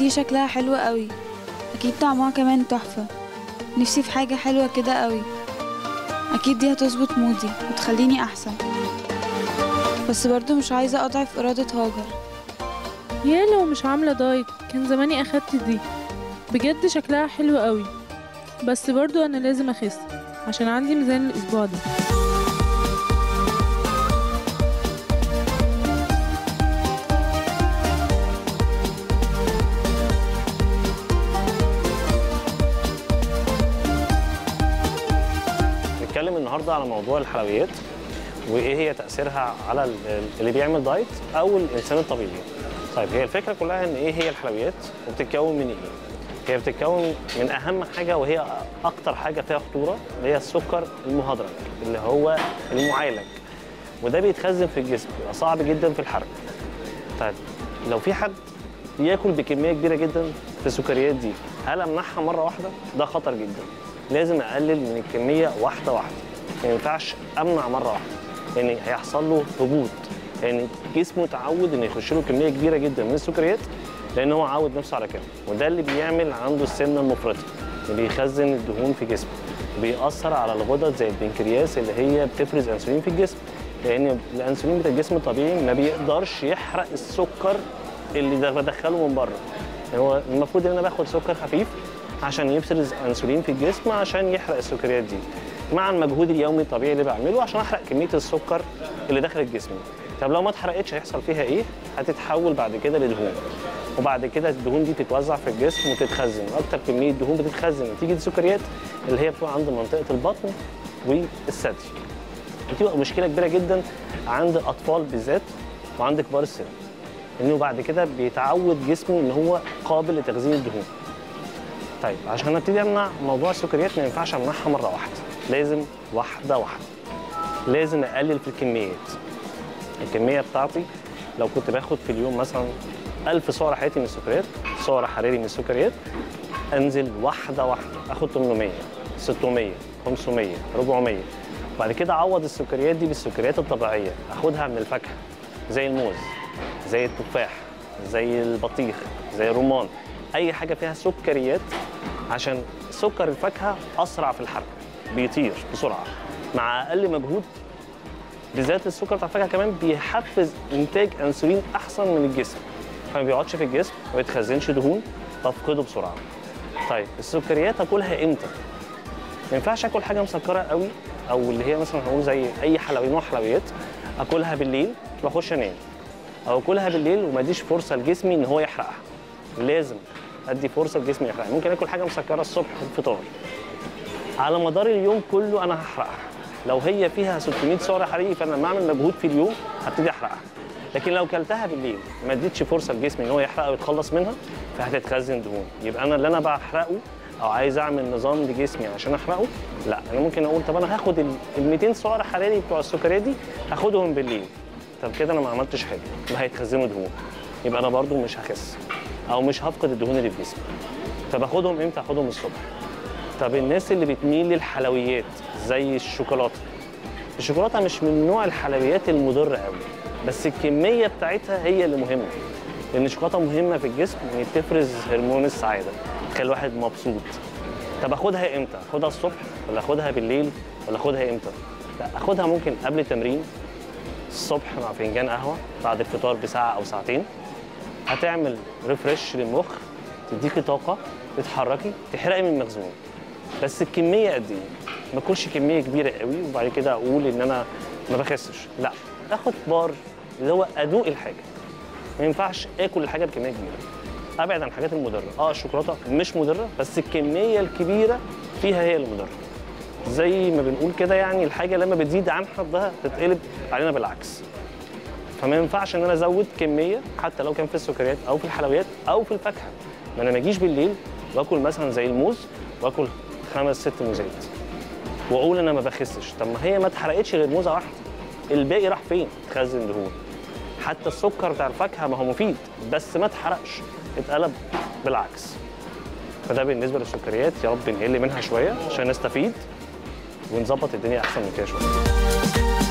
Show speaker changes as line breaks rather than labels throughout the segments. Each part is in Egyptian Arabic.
دي شكلها حلو قوي اكيد طعمها كمان تحفة نفسي في حاجة حلوة كده قوي اكيد دي هتظبط مودي وتخليني احسن بس برضو مش عايزة اضعف ارادة هاجر
يا لو مش عاملة دايت كان زماني أخدت دي بجد شكلها حلو قوي بس برضو أنا لازم أخس عشان عندي ميزان الأسبوع ده
نتكلم النهارده على موضوع الحلويات وايه هي تاثيرها على ال- اللي بيعمل دايت او الانسان الطبيعي. طيب هي الفكره كلها ان ايه هي الحلويات وبتتكون من ايه؟ هي بتتكون من اهم حاجه وهي اكتر حاجه فيها خطوره اللي هي السكر المهدرج اللي هو المعالج وده بيتخزن في الجسم بيبقى صعب جدا في الحرق. طيب لو في حد بياكل بكميه كبيره جدا في السكريات دي هل امنعها مره واحده؟ ده خطر جدا. لازم اقلل من الكميه واحده واحده. ما ينفعش امنع مره واحده لان هيحصل له هبوط لان جسمه اتعود ان يخش له كميه كبيره جدا من السكريات لان هو عود نفسه على كده وده اللي بيعمل عنده السمنه المفرطه اللي بيخزن الدهون في جسمه بيأثر على الغدد زي البنكرياس اللي هي بتفرز انسولين في الجسم لان الانسولين بتاع الجسم الطبيعي ما بيقدرش يحرق السكر اللي ده بدخله من بره هو المفروض ان انا باخد سكر خفيف عشان يفرز انسولين في الجسم عشان يحرق السكريات دي مع المجهود اليومي الطبيعي اللي بعمله عشان احرق كميه السكر اللي داخل الجسم طب لو ما اتحرقتش هيحصل فيها ايه هتتحول بعد كده لدهون وبعد كده الدهون دي تتوزع في الجسم وتتخزن اكتر كميه دهون بتتخزن نتيجه السكريات اللي هي بتبقى عند منطقه البطن والثدي بتبقى مشكله كبيره جدا عند الاطفال بالذات وعند كبار السن انه بعد كده بيتعود جسمه ان هو قابل لتخزين الدهون طيب عشان ابتدي امنع موضوع السكريات ما ينفعش امنعها مره واحده لازم واحده واحده لازم اقلل في الكميات الكميه بتاعتي لو كنت باخد في اليوم مثلا 1000 سعر حراري من السكريات سعر حراري من السكريات انزل واحده واحده اخد 800 600 500 400 بعد كده اعوض السكريات دي بالسكريات الطبيعيه اخدها من الفاكهه زي الموز زي التفاح زي البطيخ زي الرمان اي حاجه فيها سكريات عشان سكر الفاكهه اسرع في الحرق بيطير بسرعه مع اقل مجهود بالذات السكر بتاع الفاكهه كمان بيحفز انتاج انسولين احسن من الجسم فما بيقعدش في الجسم ما بيتخزنش دهون بفقده بسرعه طيب السكريات اكلها امتى ما ينفعش اكل حاجه مسكره قوي او اللي هي مثلا هقول زي اي حلوي نوع حلويات اكلها بالليل واخش انام او اكلها بالليل وما اديش فرصه لجسمي ان هو يحرقها لازم ادي فرصه لجسمي يحرقها ممكن اكل حاجه مسكره الصبح في الفطار على مدار اليوم كله انا هحرقها لو هي فيها 600 سعر حراري فانا لما اعمل مجهود في اليوم هبتدي احرقها لكن لو كلتها بالليل ما اديتش فرصه لجسمي ان هو يحرقها ويتخلص منها فهتتخزن دهون يبقى انا اللي انا بحرقه او عايز اعمل نظام لجسمي عشان احرقه لا انا ممكن اقول طب انا هاخد ال 200 سعر حراري بتوع السكريات دي هاخدهم بالليل طب كده انا ما عملتش حاجه ما هيتخزنوا دهون يبقى انا برضو مش هخس او مش هفقد الدهون اللي في جسمي طب اخدهم امتى اخدهم الصبح طب الناس اللي بتميل للحلويات زي الشوكولاته الشوكولاته مش من نوع الحلويات المضره قوي بس الكميه بتاعتها هي اللي مهمه لان الشوكولاته مهمه في الجسم ان بتفرز هرمون السعاده تخلي الواحد مبسوط طب اخدها امتى اخدها الصبح ولا اخدها بالليل ولا اخدها امتى لا اخدها ممكن قبل التمرين الصبح مع فنجان قهوه بعد الفطار بساعه او ساعتين هتعمل ريفرش للمخ تديكي طاقه تتحركي تحرقي من المخزون بس الكميه قد ايه ما اكلش كميه كبيره قوي وبعد كده اقول ان انا ما بخسش لا اخد بار اللي هو ادوق الحاجه ما ينفعش اكل الحاجه بكميه كبيره ابعد عن الحاجات المضره اه الشوكولاته مش مضره بس الكميه الكبيره فيها هي اللي مضره زي ما بنقول كده يعني الحاجه لما بتزيد عن حدها تتقلب علينا بالعكس فما ينفعش ان انا ازود كميه حتى لو كان في السكريات او في الحلويات او في الفاكهه ما انا ما اجيش بالليل واكل مثلا زي الموز واكل خمس ست موزات واقول انا ما بخسش طب ما هي ما اتحرقتش غير موزه واحده الباقي راح فين اتخزن دهون حتى السكر بتاع الفاكهه ما هو مفيد بس ما اتحرقش اتقلب بالعكس فده بالنسبه للسكريات يا رب نقل منها شويه عشان نستفيد ونظبط الدنيا احسن من كده شويه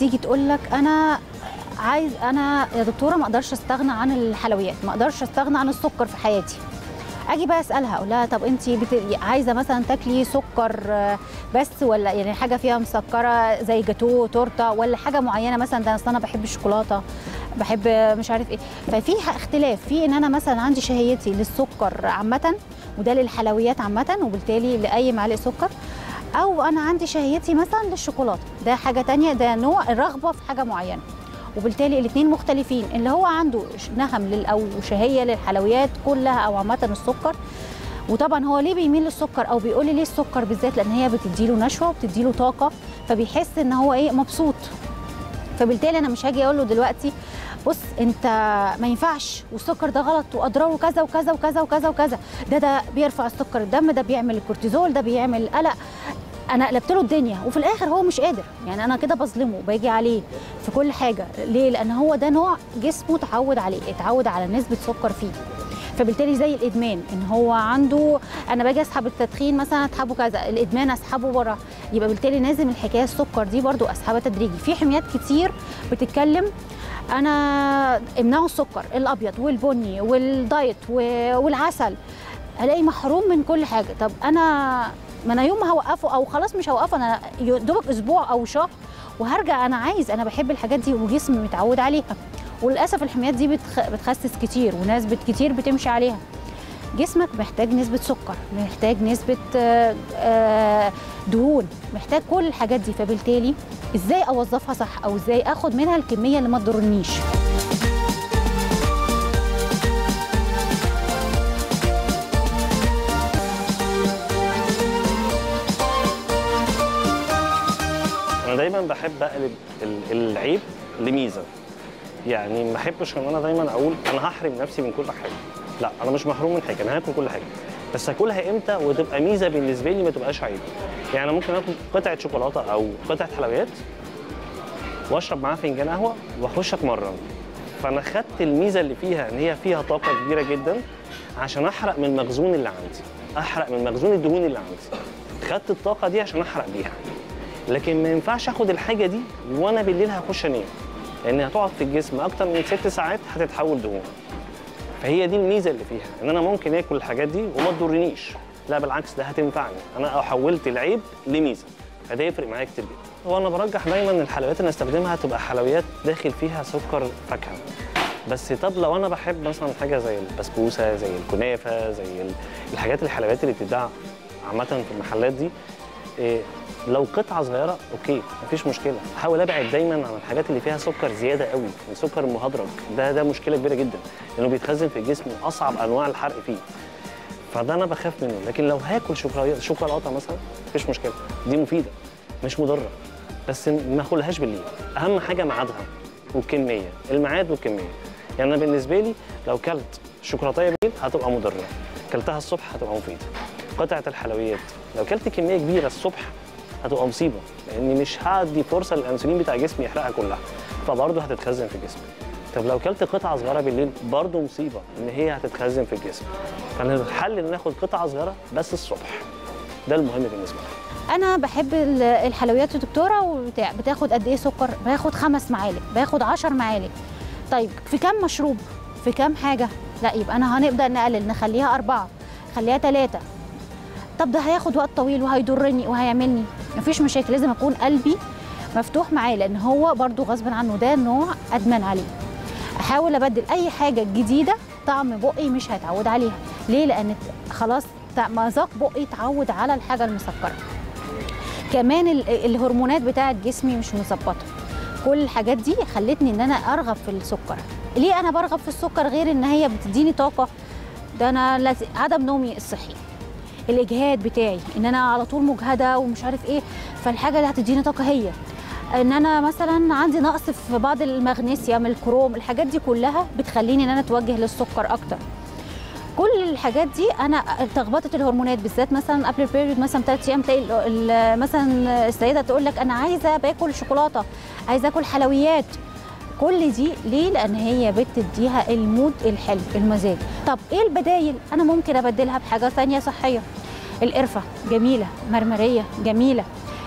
تيجي تقول لك انا عايز انا يا دكتوره ما اقدرش استغنى عن الحلويات ما اقدرش استغنى عن السكر في حياتي اجي بقى اسالها اقول لها طب انت بت... عايزه مثلا تاكلي سكر آه، بس ولا يعني حاجه فيها مسكره زي جاتوه تورته ولا حاجه معينه مثلا ده اصل انا بحب الشوكولاته بحب مش عارف ايه ففي ح- اختلاف في ان انا مثلا عندي شهيتي للسكر عامه وده للحلويات عامه وبالتالي لاي معلقه سكر او انا عندي شهيتي مثلا للشوكولاته ده حاجه تانية ده نوع الرغبه في حاجه معينه وبالتالي الاثنين مختلفين اللي هو عنده ش- نهم لل او شهيه للحلويات كلها او عامه السكر وطبعا هو ليه بيميل للسكر او بيقول لي ليه السكر بالذات لان هي بتديله نشوه وبتديله طاقه فبيحس ان هو ايه مبسوط فبالتالي انا مش هاجي اقول له دلوقتي بص انت ما ينفعش والسكر ده غلط واضراره كذا وكذا وكذا وكذا وكذا ده ده بيرفع السكر الدم ده بيعمل الكورتيزول ده بيعمل قلق انا قلبت له الدنيا وفي الاخر هو مش قادر يعني انا كده بظلمه باجي عليه في كل حاجه ليه لان هو ده نوع جسمه اتعود عليه اتعود على نسبه سكر فيه فبالتالي زي الادمان ان هو عنده انا باجي اسحب التدخين مثلا اسحبه كذا الادمان اسحبه بره يبقى بالتالي لازم الحكايه السكر دي برضو اسحبها تدريجي في حميات كتير بتتكلم انا امنعوا السكر الابيض والبني والدايت و- والعسل الاقي محروم من كل حاجه طب انا ما انا يوم ما هوقفه او خلاص مش هوقفه انا يا دوبك اسبوع او شهر وهرجع انا عايز انا بحب الحاجات دي وجسمي متعود عليها وللاسف الحميات دي بتخ... بتخسس كتير وناس بت كتير بتمشي عليها جسمك محتاج نسبة سكر محتاج نسبة آه، آه، دهون محتاج كل الحاجات دي فبالتالي ازاي اوظفها صح او ازاي اخد منها الكمية اللي ما تضرنيش
انا دايما بحب اقلب ال- العيب لميزه يعني ما احبش ان انا دايما اقول انا هحرم نفسي من كل حاجه لا انا مش محروم من حاجه انا هاكل كل حاجه بس اكلها امتى وتبقى ميزه بالنسبه لي ما تبقاش عيب يعني أنا ممكن اكل قطعه شوكولاته او قطعه حلويات واشرب معاها فنجان قهوه واخش اتمرن فانا خدت الميزه اللي فيها ان هي فيها طاقه كبيره جدا عشان احرق من المخزون اللي عندي احرق من مخزون الدهون اللي عندي خدت الطاقه دي عشان احرق بيها لكن ما ينفعش اخد الحاجه دي وانا بالليل هخش انام لان هتقعد في الجسم اكتر من ست ساعات هتتحول دهون فهي دي الميزه اللي فيها ان انا ممكن اكل الحاجات دي وما تضرنيش لا بالعكس ده هتنفعني انا حولت العيب لميزه فده يفرق معايا كتير جدا وانا برجح دايما الحلويات اللي استخدمها تبقى حلويات داخل فيها سكر فاكهه بس طب لو انا بحب مثلا حاجه زي البسبوسه زي الكنافه زي ال- الحاجات الحلويات اللي بتتباع عامه في المحلات دي إيه لو قطعه صغيره اوكي مفيش مشكله حاول ابعد دايما عن الحاجات اللي فيها سكر زياده قوي السكر المهدرج ده ده مشكله كبيره جدا لانه بيتخزن في الجسم واصعب انواع الحرق فيه فده انا بخاف منه لكن لو هاكل شوكولاته شوكولاته مثلا مفيش مشكله دي مفيده مش مضره بس ما اكلهاش بالليل اهم حاجه ميعادها والكميه الميعاد والكميه يعني انا بالنسبه لي لو كلت شوكولاته بالليل هتبقى مضره كلتها الصبح هتبقى مفيده قطعه الحلويات لو كلت كميه كبيره الصبح هتبقى مصيبه لاني مش هدي فرصه للانسولين بتاع جسمي يحرقها كلها فبرضه هتتخزن في جسمي طب لو كلت قطعه صغيره بالليل برضه مصيبه ان هي هتتخزن في الجسم فالحل ان ناخد قطعه صغيره بس الصبح ده المهم بالنسبه لي
انا بحب ال- الحلويات يا دكتوره وبتاع بتاخد قد ايه سكر باخد خمس معالق باخد عشر معالق طيب في كام مشروب في كام حاجه لا يبقى انا هنبدا نقلل نخليها اربعه خليها ثلاثه طب ده هياخد وقت طويل وهيضرني وهيعملني مفيش مشاكل لازم اكون قلبي مفتوح معاه لان هو برضو غصب عنه ده نوع ادمن عليه احاول ابدل اي حاجه جديده طعم بقي مش هيتعود عليها ليه لان خلاص تع- مذاق بقي اتعود على الحاجه المسكره كمان ال- الهرمونات بتاعه جسمي مش مظبطه كل الحاجات دي خلتني ان انا ارغب في السكر ليه انا برغب في السكر غير ان هي بتديني طاقه ده انا لاز- عدم نومي الصحي الاجهاد بتاعي ان انا على طول مجهده ومش عارف ايه فالحاجه اللي هتديني طاقه هي ان انا مثلا عندي نقص في بعض المغنيسيوم الكروم الحاجات دي كلها بتخليني ان انا اتوجه للسكر اكتر كل الحاجات دي انا تخبطت الهرمونات بالذات مثلا قبل البيريود مثلا ثلاث ايام تلاقي ال- ال- مثلا السيده تقول لك انا عايزه باكل شوكولاته عايزه اكل حلويات كل دي ليه لان هي بتديها المود الحلو المزاج طب ايه البدايل انا ممكن ابدلها بحاجه ثانيه صحيه القرفه جميله مرمريه جميله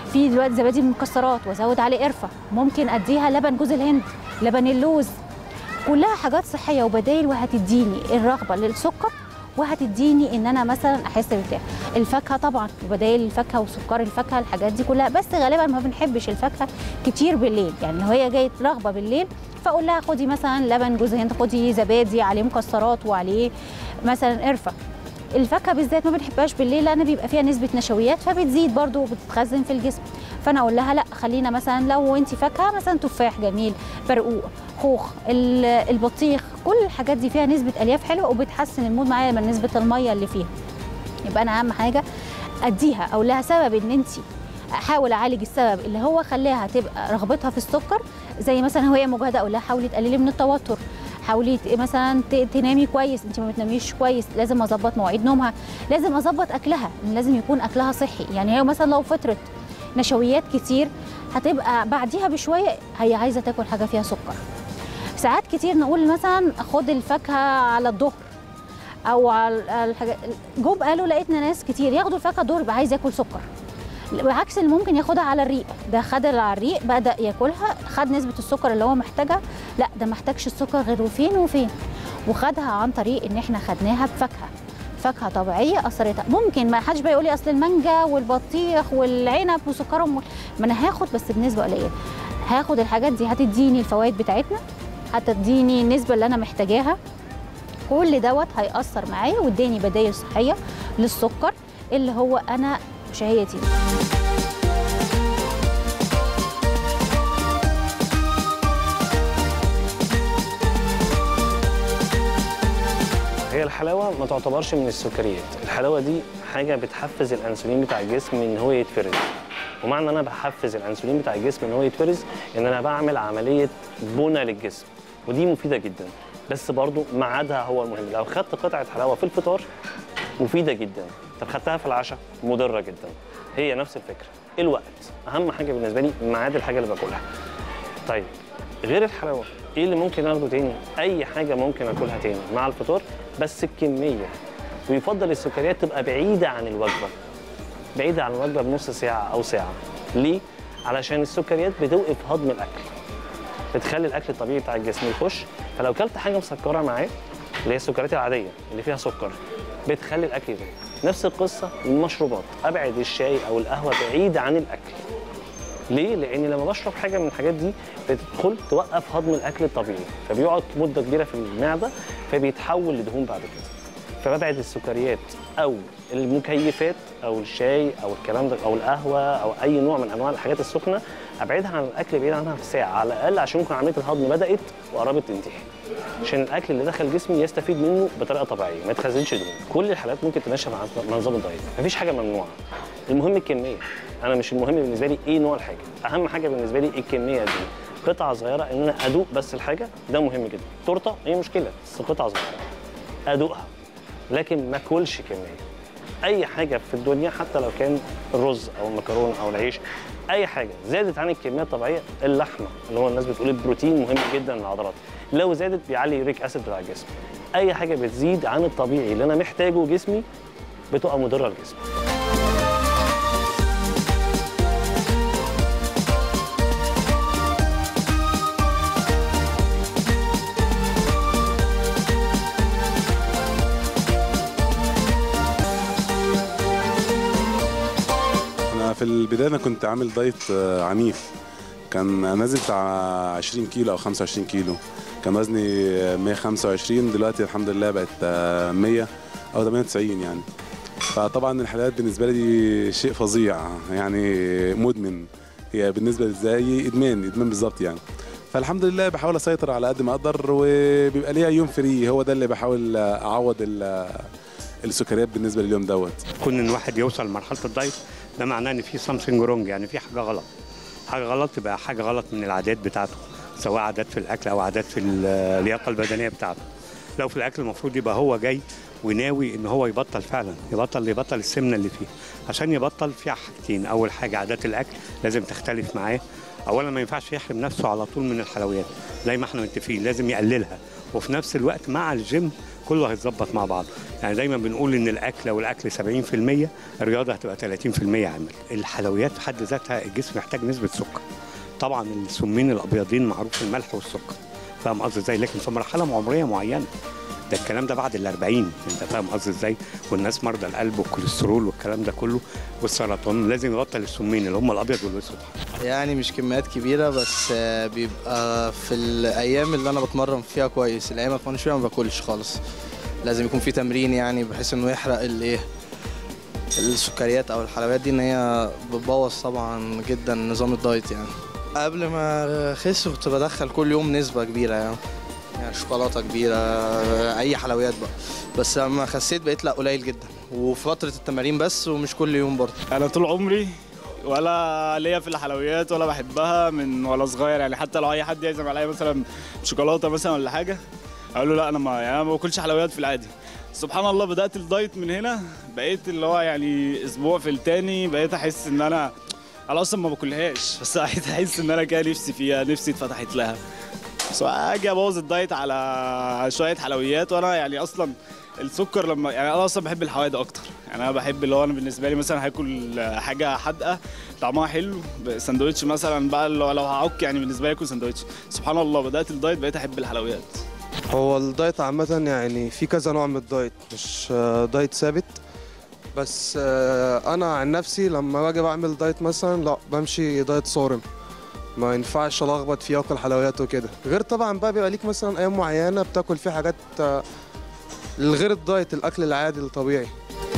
في دلوقتي زبادي المكسرات وازود عليه قرفه ممكن اديها لبن جوز الهند لبن اللوز كلها حاجات صحيه وبدائل وهتديني الرغبه للسكر وهتديني ان انا مثلا احس بارتياح الفاكهه طبعا بدائل الفاكهه وسكر الفاكهه الحاجات دي كلها بس غالبا ما بنحبش الفاكهه كتير بالليل يعني لو هي جايه رغبه بالليل فاقول لها خدي مثلا لبن جوز هند خدي زبادي عليه مكسرات وعليه مثلا قرفه الفاكهه بالذات ما بنحبهاش بالليل لان بيبقى فيها نسبه نشويات فبتزيد برضو وبتتخزن في الجسم فانا اقول لها لا خلينا مثلا لو انت فاكهه مثلا تفاح جميل برقوق خوخ ال- البطيخ كل الحاجات دي فيها نسبه الياف حلوه وبتحسن المود معايا من نسبه الميه اللي فيها يبقى انا اهم حاجه اديها او لها سبب ان انت احاول اعالج السبب اللي هو خلاها تبقى رغبتها في السكر زي مثلا وهي مجهده اقول لها حاولي تقللي من التوتر حاولي ت- مثلا ت- تنامي كويس انت ما بتناميش كويس لازم اظبط مواعيد نومها لازم اظبط اكلها لازم يكون اكلها صحي يعني هي مثلا لو فتره نشويات كتير هتبقى بعديها بشويه هي عايزه تاكل حاجه فيها سكر ساعات كتير نقول مثلا خد الفاكهه على الظهر او على الحاجات جم قالوا لقيتنا ناس كتير ياخدوا الفاكهه الظهر يبقى عايز ياكل سكر بعكس اللي ممكن ياخدها على الريق ده خد على الريق بدا ياكلها خد نسبه السكر اللي هو محتاجها لا ده محتاجش السكر غير وفين وفين وخدها عن طريق ان احنا خدناها بفاكهه فاكهه طبيعيه اثرتها ممكن ما حدش بقى يقول لي اصل المانجا والبطيخ والعنب وسكرهم ما انا هاخد بس بنسبه قليله هاخد الحاجات دي هتديني الفوائد بتاعتنا هتديني النسبه اللي انا محتاجاها كل دوت هيأثر معايا واداني بدايل صحيه للسكر اللي هو انا شهيتي
هي الحلاوه ما تعتبرش من السكريات الحلاوه دي حاجه بتحفز الانسولين بتاع الجسم ان هو يتفرز ومعنى ان انا بحفز الانسولين بتاع الجسم ان هو يتفرز ان انا بعمل عمليه بنى للجسم ودي مفيده جدا بس برضو ميعادها هو المهم لو خدت قطعه حلاوه في الفطار مفيده جدا طب خدتها في العشاء مضره جدا هي نفس الفكره الوقت اهم حاجه بالنسبه لي ميعاد الحاجه اللي باكلها طيب غير الحلاوه ايه اللي ممكن اخده تاني اي حاجه ممكن اكلها تاني مع الفطار بس الكميه ويفضل السكريات تبقى بعيده عن الوجبه بعيده عن الوجبه بنص ساعه او ساعه ليه علشان السكريات بتوقف هضم الاكل بتخلي الاكل الطبيعي بتاع الجسم يخش فلو كلت حاجه مسكره معاه اللي هي السكريات العاديه اللي فيها سكر بتخلي الاكل يضيق نفس القصه المشروبات ابعد الشاي او القهوه بعيد عن الاكل ليه؟ لأن لما بشرب حاجة من الحاجات دي بتدخل توقف هضم الأكل الطبيعي فبيقعد مدة كبيرة في المعدة فبيتحول لدهون بعد كده فببعد السكريات أو المكيفات أو الشاي أو الكلام ده أو القهوة أو أي نوع من أنواع الحاجات السخنة أبعدها عن الأكل بعيد عنها في ساعة على الأقل عشان يكون عملية الهضم بدأت وقربت تنتهي عشان الاكل اللي دخل جسمي يستفيد منه بطريقه طبيعيه ما يتخزنش دهون كل الحالات ممكن تمشي مع مع نظام الدايت مفيش حاجه ممنوعه المهم الكميه انا مش المهم بالنسبه لي ايه نوع الحاجه اهم حاجه بالنسبه لي الكميه دي قطعه صغيره ان انا ادوق بس الحاجه ده مهم جدا تورته هي مشكله بس قطعه صغيره ادوقها لكن ما اكلش كميه اي حاجه في الدنيا حتى لو كان الرز او المكرونه او العيش اي حاجه زادت عن الكميه الطبيعيه اللحمه اللي هو الناس بتقول البروتين مهم جدا للعضلات لو زادت بيعلي اليوريك اسيد بتاع الجسم اي حاجه بتزيد عن الطبيعي اللي انا محتاجه جسمي بتبقى مضره للجسم
انا في البدايه انا كنت عامل دايت آه، عنيف كان نازل بتاع 20 كيلو او 25 كيلو كان وزني آه، 125 دلوقتي الحمد لله بقت آه، 100 او 98 يعني فطبعا الحلويات بالنسبه لي دي شيء فظيع يعني مدمن هي بالنسبه لي زي ادمان ادمان بالظبط يعني فالحمد لله بحاول اسيطر على قد ما اقدر وبيبقى ليا يوم فري هو ده اللي بحاول آه، اعوض ال- السكريات بالنسبه لليوم دوت
كون ان واحد يوصل لمرحله الدايت ده معناه ان في سامثينج رونج يعني في حاجه غلط حاجه غلط تبقى حاجه غلط من العادات بتاعته سواء عادات في الاكل او عادات في اللياقه البدنيه بتاعته لو في الاكل المفروض يبقى هو جاي وناوي ان هو يبطل فعلا يبطل يبطل السمنه اللي فيه عشان يبطل في حاجتين اول حاجه عادات الاكل لازم تختلف معاه اولا ما ينفعش يحرم نفسه على طول من الحلويات زي ما احنا متفقين لازم يقللها وفي نفس الوقت مع الجيم كله هيتظبط مع بعض يعني دايما بنقول ان الاكل لو الاكل 70% الرياضه هتبقى 30% عمل الحلويات في حد ذاتها الجسم محتاج نسبه سكر طبعا السمين الابيضين معروف الملح والسكر فاهم قصدي ازاي لكن في مرحله عمريه معينه ده الكلام ده بعد ال 40 انت فاهم قصدي ازاي والناس مرضى القلب والكوليسترول والكلام ده كله والسرطان لازم يبطل السمين اللي هم الابيض والاسود
يعني مش كميات كبيرة بس آه، بيبقى في الأيام اللي أنا بتمرن فيها كويس الأيام اللي بتمرن فيها ما باكلش خالص لازم يكون في تمرين يعني بحيث إنه يحرق الإيه السكريات أو الحلويات دي إن هي بتبوظ طبعا جدا نظام الدايت يعني قبل ما أخس كنت بدخل كل يوم نسبة كبيرة يعني يعني شوكولاتة كبيرة أي حلويات بقى بس لما خسيت بقيت لا قليل جدا وفي فترة التمارين بس ومش كل يوم برضه
انا طول عمري ولا ليا في الحلويات ولا بحبها من ولا صغير يعني حتى لو اي حد يعزم عليا مثلا شوكولاته مثلا ولا حاجه اقول له لا انا ما يعني أنا ما باكلش حلويات في العادي سبحان الله بدات الدايت من هنا بقيت اللي هو يعني اسبوع في التاني بقيت احس ان انا انا اصلا ما باكلهاش بس بقيت احس ان انا كده نفسي فيها نفسي اتفتحت لها بس اجي ابوظ الدايت على شويه حلويات وانا يعني اصلا السكر لما يعني انا اصلا بحب الحوادق اكتر يعني انا بحب اللي هو انا بالنسبه لي مثلا هاكل حاجه حادقه طعمها حلو سندوتش مثلا بقى لو لو هعك يعني بالنسبه لي اكل سندوتش سبحان الله بدات الدايت بقيت احب الحلويات
هو الدايت عامة يعني في كذا نوع من الدايت مش آه، دايت ثابت بس آه، أنا عن نفسي لما باجي بعمل دايت مثلا لا بمشي دايت صارم ما ينفعش ألخبط فيه آكل حلويات وكده غير طبعا بقى بيبقى ليك مثلا أيام معينة بتاكل فيه حاجات آه، غير الدايت الأكل العادي الطبيعي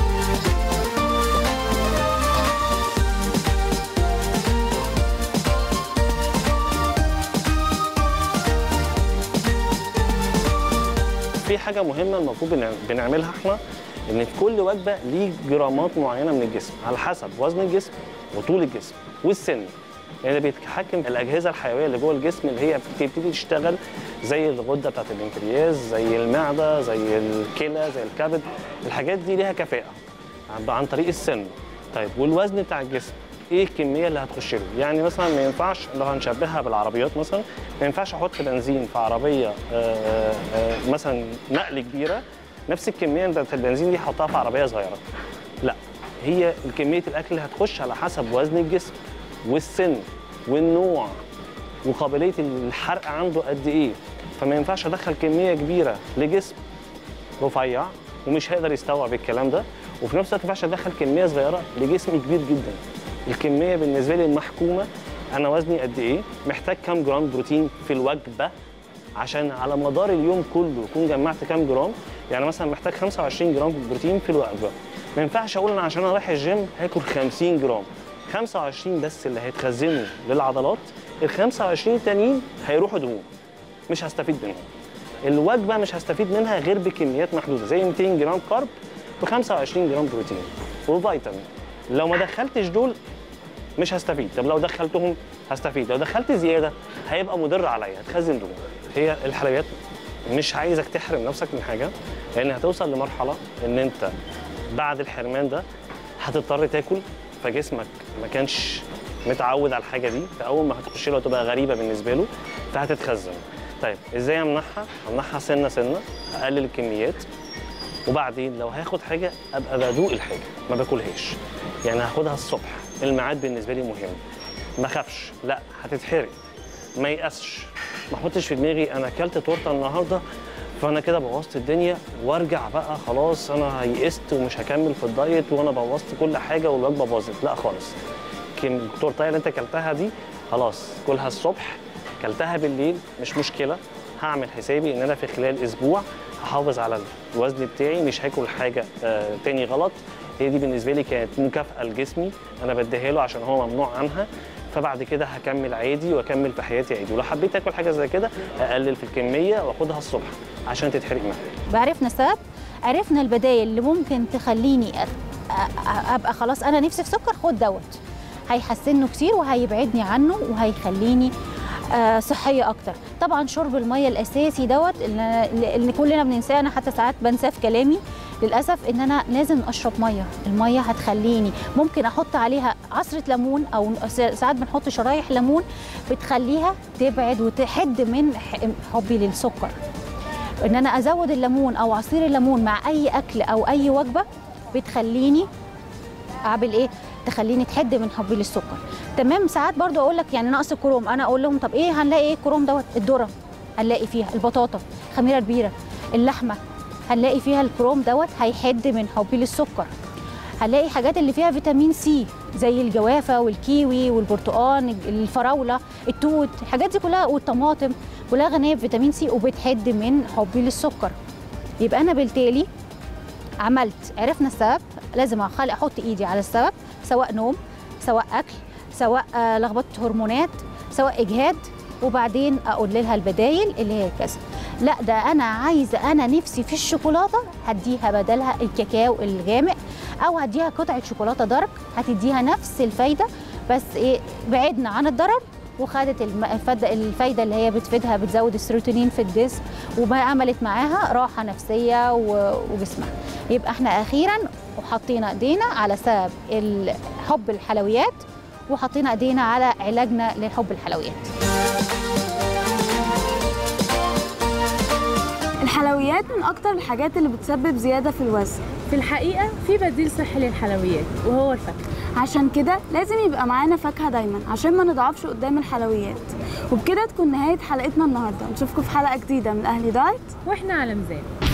في حاجه مهمه المفروض بنع- بنعملها احنا ان في كل وجبه ليه جرامات معينه من الجسم على حسب وزن الجسم وطول الجسم والسن يعني ده بيتحكم في الاجهزه الحيويه اللي جوه الجسم اللي هي بتبتدي تشتغل زي الغده بتاعت البنكرياس زي المعده زي الكلى زي الكبد الحاجات دي ليها كفاءه عن- عن طريق السن طيب والوزن بتاع الجسم ايه الكميه اللي هتخش له يعني مثلا ما ينفعش لو هنشبهها بالعربيات مثلا ما ينفعش احط بنزين في عربيه آه، آه، مثلا نقل كبيره نفس الكميه بتاعت البنزين دي احطها في عربيه صغيره لا هي كميه الاكل اللي هتخش على حسب وزن الجسم والسن والنوع وقابليه الحرق عنده قد ايه فما ينفعش ادخل كميه كبيره لجسم رفيع ومش هيقدر يستوعب الكلام ده وفي نفس الوقت ما ينفعش ادخل كميه صغيره لجسم كبير جدا الكميه بالنسبه لي محكومه انا وزني قد ايه محتاج كام جرام بروتين في الوجبه عشان على مدار اليوم كله اكون جمعت كام جرام يعني مثلا محتاج 25 جرام بروتين في الوجبه ما ينفعش اقول انا عشان انا رايح الجيم هاكل 50 جرام 25 بس اللي هيتخزنوا للعضلات ال 25 التانيين هيروحوا دهون مش هستفيد منهم الوجبه مش هستفيد منها غير بكميات محدوده زي 200 جرام كارب ب 25 جرام بروتين وفيتامين لو ما دخلتش دول مش هستفيد طب لو دخلتهم هستفيد لو دخلت زياده هيبقى مضر عليا هتخزن دهون هي الحلويات مش عايزك تحرم نفسك من حاجه لان هتوصل لمرحله ان انت بعد الحرمان ده هتضطر تاكل فجسمك ما كانش متعود على الحاجه دي فاول ما هتخش له تبقى غريبه بالنسبه له فهتتخزن طيب ازاي امنعها امنعها سنه سنه اقلل الكميات وبعدين لو هاخد حاجه ابقى بدوق الحاجه ما باكلهاش يعني هاخدها الصبح الميعاد بالنسبه لي مهم ما اخافش لا هتتحرق ما يأسش ما احطش في دماغي انا اكلت تورته النهارده فانا كده بوظت الدنيا وارجع بقى خلاص انا يئست ومش هكمل في الدايت وانا بوظت كل حاجه والوجبه باظت لا خالص كم التورتايه اللي انت اكلتها دي خلاص كلها الصبح كلتها بالليل مش مشكله هعمل حسابي ان انا في خلال اسبوع هحافظ على الوزن بتاعي مش هاكل حاجه آه تاني غلط هي دي بالنسبه لي كانت مكافاه لجسمي انا بديها له عشان هو ممنوع عنها فبعد كده هكمل عادي واكمل في حياتي عادي ولو حبيت اكل حاجه زي كده اقلل في الكميه واخدها الصبح عشان تتحرق معايا
عرفنا السبب عرفنا البدايل اللي ممكن تخليني أ- أ- ابقى خلاص انا نفسي في سكر خد دوت هيحسنه كتير وهيبعدني عنه وهيخليني آه، صحيه اكتر طبعا شرب الميه الاساسي دوت اللي, اللي كلنا بننساه انا حتى ساعات بنساه في كلامي للاسف ان انا لازم اشرب ميه الميه هتخليني ممكن احط عليها عصره ليمون او ساعات بنحط شرايح ليمون بتخليها تبعد وتحد من ح- حبي للسكر ان انا ازود الليمون او عصير الليمون مع اي اكل او اي وجبه بتخليني اعمل ايه تخليني تحد من حبي للسكر تمام ساعات برضو اقول لك يعني نقص الكروم انا اقول لهم طب ايه هنلاقي ايه الكروم دوت الذره هنلاقي فيها البطاطا خميره كبيره اللحمه هنلاقي فيها الكروم دوت هيحد من حبي للسكر هنلاقي حاجات اللي فيها فيتامين سي زي الجوافه والكيوي والبرتقال الفراوله التوت الحاجات دي كلها والطماطم كلها غنيه بفيتامين سي وبتحد من حبي للسكر يبقى انا بالتالي عملت عرفنا السبب لازم اخلي احط ايدي على السبب سواء نوم سواء اكل سواء آه، لخبطه هرمونات سواء اجهاد وبعدين اقول لها البدايل اللي هي كذا لا ده انا عايزه انا نفسي في الشوكولاته هديها بدلها الكاكاو الغامق او هديها قطعه شوكولاته دارك هتديها نفس الفايده بس ايه بعدنا عن الضرر وخدت الم- الفايده الفايده اللي هي بتفيدها بتزود السيروتونين في الجسم وما عملت معاها راحه نفسيه و- وجسمها يبقى احنا اخيرا وحطينا ايدينا على سبب ال- حب الحلويات وحطينا ايدينا على علاجنا لحب الحلويات
الحلويات من اكتر الحاجات اللي بتسبب زياده في الوزن
في الحقيقة في بديل صحي للحلويات وهو الفاكهة
عشان كده لازم يبقى معانا فاكهه دايما عشان ما نضعفش قدام الحلويات وبكده تكون نهايه حلقتنا النهارده نشوفكم في حلقه جديده من اهلي دايت
واحنا على ميزان